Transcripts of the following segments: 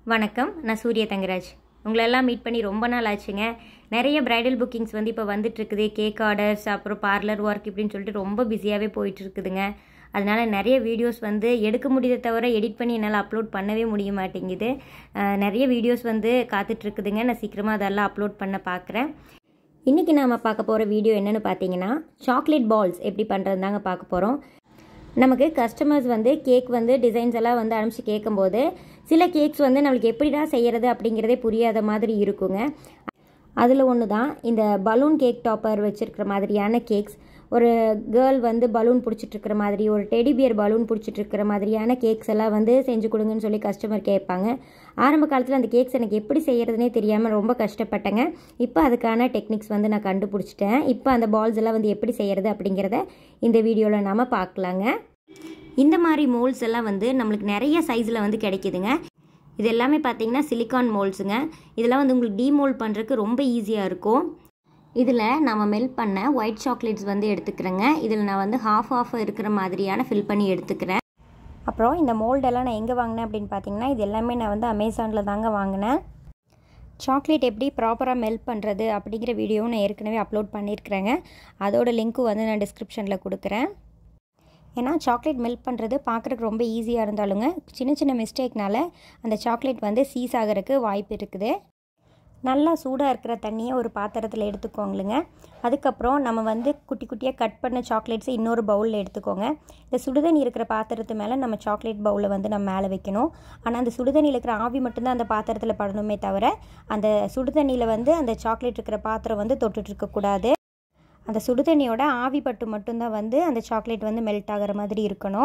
வணக்கம் நான் சூரிய தங்கராஜ் உங்களெல்லாம் மீட் பண்ணி ரொம்ப நாள் ஆச்சுங்க நிறைய பிரைடல் புக்கிங்ஸ் வந்து இப்போ வந்துட்டு இருக்குது கேக் ஆர்டர்ஸ் அப்புறம் பார்லர் ஒர்க் இப்படின்னு சொல்லிட்டு ரொம்ப பிஸியாகவே போயிட்டு இருக்குதுங்க அதனால நிறைய வீடியோஸ் வந்து எடுக்க முடியதை தவிர எடிட் பண்ணி என்னால் அப்லோட் பண்ணவே முடிய மாட்டேங்குது அஹ் நிறைய வீடியோஸ் வந்து காத்துட்டு இருக்குதுங்க நான் சீக்கிரமாக அதெல்லாம் அப்லோட் பண்ண பார்க்குறேன் இன்றைக்கி நாம் பார்க்க போகிற வீடியோ என்னென்னு பார்த்தீங்கன்னா சாக்லேட் பால்ஸ் எப்படி பண்ணுறது தாங்க பார்க்க போகிறோம் நமக்கு கஸ்டமர்ஸ் வந்து கேக் வந்து டிசைன்ஸ் எல்லாம் வந்து அனுப்பிச்சு கேட்கும்போது சில கேக்ஸ் வந்து நம்மளுக்கு எப்படிடா செய்கிறது அப்படிங்கிறதே புரியாத மாதிரி இருக்குங்க அதில் ஒன்று தான் இந்த பலூன் கேக் டாப்பர் வச்சுருக்கிற மாதிரியான கேக்ஸ் ஒரு கேர்ள் வந்து பலூன் பிடிச்சிட்ருக்கிற மாதிரி ஒரு டெடி பியர் பலூன் பிடிச்சிட்ருக்கிற மாதிரியான கேக்ஸ் எல்லாம் வந்து செஞ்சு கொடுங்கன்னு சொல்லி கஸ்டமர் கேட்பாங்க ஆரம்ப காலத்தில் அந்த கேக்ஸ் எனக்கு எப்படி செய்கிறதுனே தெரியாமல் ரொம்ப கஷ்டப்பட்டேங்க இப்போ அதுக்கான டெக்னிக்ஸ் வந்து நான் கண்டுபிடிச்சிட்டேன் இப்போ அந்த பால்ஸ் எல்லாம் வந்து எப்படி செய்கிறது அப்படிங்கிறத இந்த வீடியோவில் நாம் பார்க்கலாங்க இந்த மாதிரி மோல்ஸ் எல்லாம் வந்து நம்மளுக்கு நிறைய சைஸில் வந்து கிடைக்குதுங்க இது எல்லாமே பார்த்தீங்கன்னா சிலிக்கான் மோல்ஸுங்க இதெல்லாம் வந்து உங்களுக்கு டீமோல்ட் பண்ணுறதுக்கு ரொம்ப ஈஸியாக இருக்கும் இதில் நம்ம மெல்ட் பண்ண ஒயிட் சாக்லேட்ஸ் வந்து எடுத்துக்கிறேங்க இதில் நான் வந்து ஹாஃப் ஆஃப் இருக்கிற மாதிரியான ஃபில் பண்ணி எடுத்துக்கிறேன் அப்புறம் இந்த மோல்டெல்லாம் நான் எங்கே வாங்கினேன் அப்படின்னு பார்த்தீங்கன்னா இது எல்லாமே நான் வந்து அமேசானில் தாங்க வாங்கினேன் சாக்லேட் எப்படி ப்ராப்பராக மெல்ட் பண்ணுறது அப்படிங்கிற வீடியோவும் நான் ஏற்கனவே அப்லோட் பண்ணியிருக்கிறேங்க அதோட லிங்க்கும் வந்து நான் டிஸ்கிரிப்ஷனில் கொடுக்குறேன் ஏன்னா சாக்லேட் மெல்ட் பண்ணுறது பார்க்குறதுக்கு ரொம்ப ஈஸியாக இருந்தாலுங்க சின்ன சின்ன மிஸ்டேக்னால அந்த சாக்லேட் வந்து சீஸ் ஆகிறதுக்கு வாய்ப்பு இருக்குது நல்லா சூடாக இருக்கிற தண்ணியை ஒரு பாத்திரத்தில் எடுத்துக்கோங்களுங்க அதுக்கப்புறம் நம்ம வந்து குட்டி குட்டியாக கட் பண்ண சாக்லேட்ஸை இன்னொரு பவுலில் எடுத்துக்கோங்க இந்த சுடுதண்ணி இருக்கிற பாத்திரத்து மேலே நம்ம சாக்லேட் பவுலில் வந்து நம்ம மேலே வைக்கணும் ஆனால் அந்த சுடுதண்ணியில் இருக்கிற ஆவி மட்டும்தான் அந்த பாத்திரத்தில் படணுமே தவிர அந்த சுடுதண்ணியில் வந்து அந்த சாக்லேட் இருக்கிற பாத்திரம் வந்து தொட்டுட்டு இருக்கக்கூடாது அந்த சுடுதண்ணியோட ஆவி பட்டு மட்டும்தான் வந்து அந்த சாக்லேட் வந்து மெல்ட் ஆகிற மாதிரி இருக்கணும்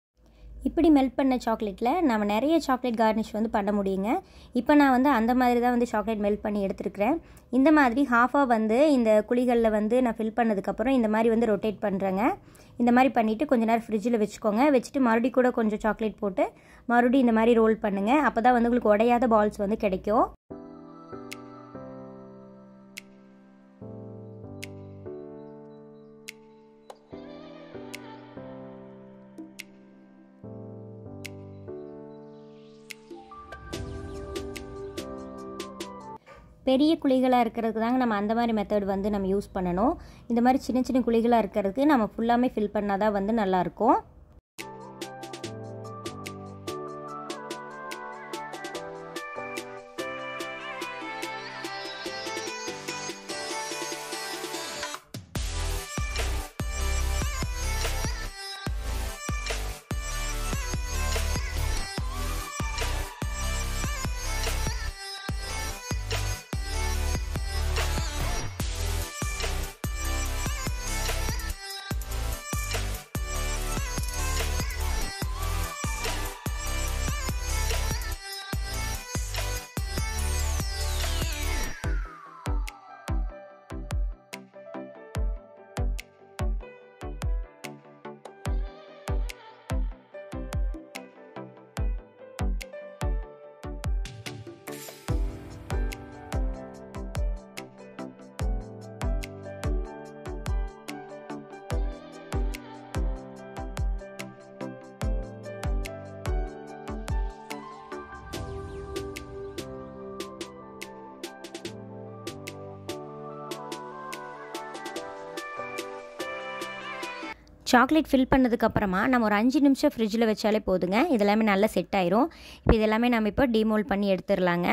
இப்படி மெல்ட் பண்ண சாக்லேட்டில் நம்ம நிறைய சாக்லேட் கார்னிஷ் வந்து பண்ண முடியுங்க இப்போ நான் வந்து அந்த மாதிரி தான் வந்து சாக்லேட் மெல்ட் பண்ணி எடுத்துருக்கிறேன் இந்த மாதிரி ஹாஃபாக வந்து இந்த குழிகளில் வந்து நான் ஃபில் பண்ணதுக்கப்புறம் இந்த மாதிரி வந்து ரொட்டேட் பண்ணுறேங்க இந்த மாதிரி பண்ணிவிட்டு கொஞ்ச நேரம் ஃப்ரிட்ஜில் வச்சுக்கோங்க வச்சுட்டு மறுபடியும் கூட கொஞ்சம் சாக்லேட் போட்டு மறுபடியும் இந்த மாதிரி ரோல் பண்ணுங்கள் அப்போ தான் வந்து உங்களுக்கு உடையாத பால்ஸ் வந்து கிடைக்கும் பெரிய குழிகளாக இருக்கிறதுக்கு தாங்க நம்ம அந்த மாதிரி மெத்தட் வந்து நம்ம யூஸ் பண்ணணும் இந்த மாதிரி சின்ன சின்ன குழிகளாக இருக்கிறதுக்கு நம்ம ஃபுல்லாமே ஃபில் பண்ணால் தான் வந்து நல்லாயிருக்கும் சாக்லேட் ஃபில் பண்ணதுக்கப்புறமா நம்ம ஒரு அஞ்சு நிமிஷம் ஃப்ரிட்ஜில் வச்சாலே போதுங்க இதெல்லாமே நல்லா செட் ஆயிரும் இப்போ இதெல்லாமே நம்ம இப்போ டிமோல் பண்ணி எடுத்துடலாங்க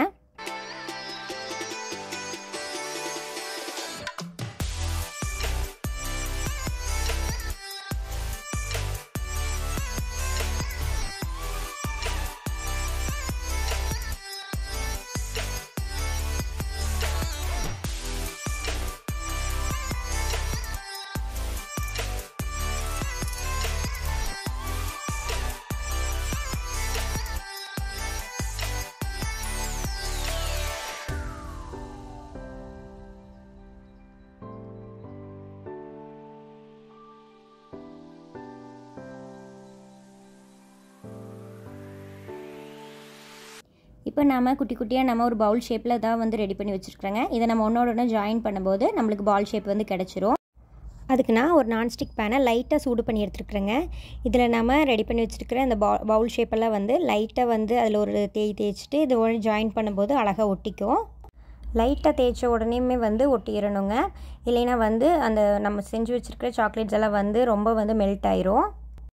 இப்போ நம்ம குட்டி குட்டியாக நம்ம ஒரு பவுல் ஷேப்பில் தான் வந்து ரெடி பண்ணி வச்சுருக்குறோங்க இதை நம்ம ஒன்றோட ஒன்று ஜாயின் பண்ணும்போது நம்மளுக்கு பால் ஷேப் வந்து கிடச்சிரும் அதுக்கு நான் ஒரு நான்ஸ்டிக் பேனை லைட்டாக சூடு பண்ணி எடுத்துருக்குறேங்க இதில் நம்ம ரெடி பண்ணி வச்சுருக்கிற அந்த பா பவுல் ஷேப்பெல்லாம் வந்து லைட்டாக வந்து அதில் ஒரு தேய் தேய்ச்சிட்டு இது ஒன்று ஜாயின் பண்ணும்போது அழகாக ஒட்டிக்கும் லைட்டாக தேய்ச்ச உடனேயுமே வந்து ஒட்டிடணுங்க இல்லைன்னா வந்து அந்த நம்ம செஞ்சு வச்சுருக்கிற சாக்லேட்ஸ் எல்லாம் வந்து ரொம்ப வந்து மெல்ட் ஆயிரும்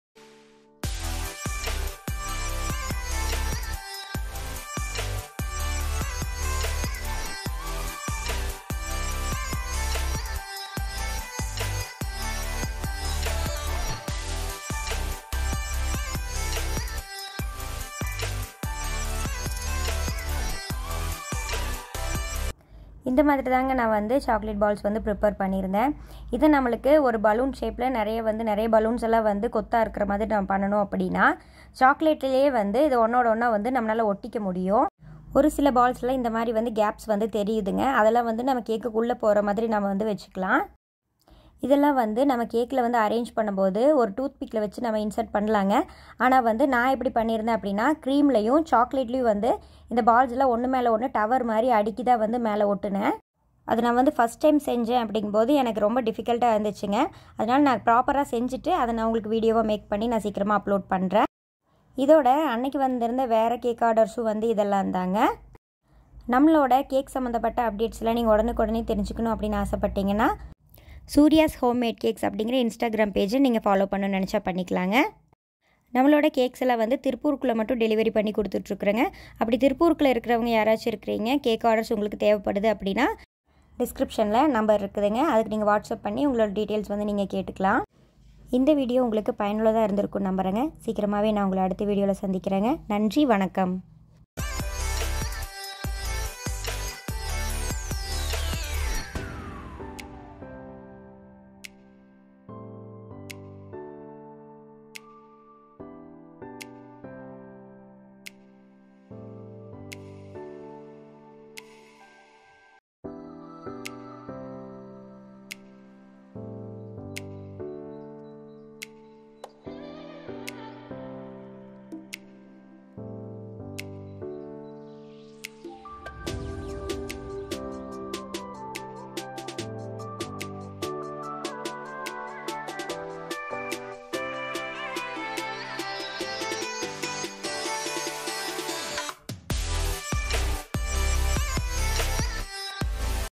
இந்த மாதிரி தாங்க நான் வந்து சாக்லேட் பால்ஸ் வந்து ப்ரிப்பேர் பண்ணியிருந்தேன் இது நம்மளுக்கு ஒரு பலூன் ஷேப்பில் நிறைய வந்து நிறைய பலூன்ஸ் எல்லாம் வந்து கொத்தாக இருக்கிற மாதிரி நம்ம பண்ணணும் அப்படின்னா சாக்லேட்லேயே வந்து இது ஒன்றோட ஒன்றா வந்து நம்மளால் ஒட்டிக்க முடியும் ஒரு சில பால்ஸில் இந்த மாதிரி வந்து கேப்ஸ் வந்து தெரியுதுங்க அதெல்லாம் வந்து நம்ம கேக்குக்குள்ளே போகிற மாதிரி நம்ம வந்து வச்சுக்கலாம் இதெல்லாம் வந்து நம்ம கேக்கில் வந்து அரேஞ்ச் பண்ணும்போது ஒரு டூத் பிக்கில் வச்சு நம்ம இன்சர்ட் பண்ணலாங்க ஆனால் வந்து நான் எப்படி பண்ணியிருந்தேன் அப்படின்னா க்ரீம்லையும் சாக்லேட்லேயும் வந்து இந்த பால்ஸ்லாம் ஒன்று மேலே ஒன்று டவர் மாதிரி அடுக்கி தான் வந்து மேலே ஒட்டுனேன் அது நான் வந்து ஃபஸ்ட் டைம் செஞ்சேன் அப்படிங்கும்போது எனக்கு ரொம்ப டிஃபிகல்ட்டாக இருந்துச்சுங்க அதனால் நான் ப்ராப்பராக செஞ்சுட்டு அதை நான் உங்களுக்கு வீடியோவாக மேக் பண்ணி நான் சீக்கிரமாக அப்லோட் பண்ணுறேன் இதோட அன்னைக்கு வந்திருந்த வேறு கேக் ஆர்டர்ஸும் வந்து இதெல்லாம் தாங்க நம்மளோட கேக் சம்மந்தப்பட்ட அப்டேட்ஸ்லாம் நீங்கள் உடனுக்குடனே தெரிஞ்சுக்கணும் அப்படின்னு ஆசைப்பட்டீங்கன்னா சூர்யாஸ் ஹோம்மேட் கேக்ஸ் அப்படிங்கிற இன்ஸ்டாகிராம் பேஜை நீங்கள் ஃபாலோ பண்ணணும்னு நினச்சா பண்ணிக்கலாங்க நம்மளோட கேக்ஸ் எல்லாம் வந்து திருப்பூருக்குள்ளே மட்டும் டெலிவரி பண்ணி கொடுத்துட்ருக்குறேங்க அப்படி திருப்பூருக்குள்ளே இருக்கிறவங்க யாராச்சும் இருக்கிறீங்க கேக் ஆர்டர்ஸ் உங்களுக்கு தேவைப்படுது அப்படின்னா டிஸ்கிரிப்ஷனில் நம்பர் இருக்குதுங்க அதுக்கு நீங்கள் வாட்ஸ்அப் பண்ணி உங்களோட டீட்டெயில்ஸ் வந்து நீங்கள் கேட்டுக்கலாம் இந்த வீடியோ உங்களுக்கு பயனுள்ளதாக இருந்திருக்கும் நம்புகிறேங்க சீக்கிரமாகவே நான் உங்களை அடுத்த வீடியோவில் சந்திக்கிறேங்க நன்றி வணக்கம்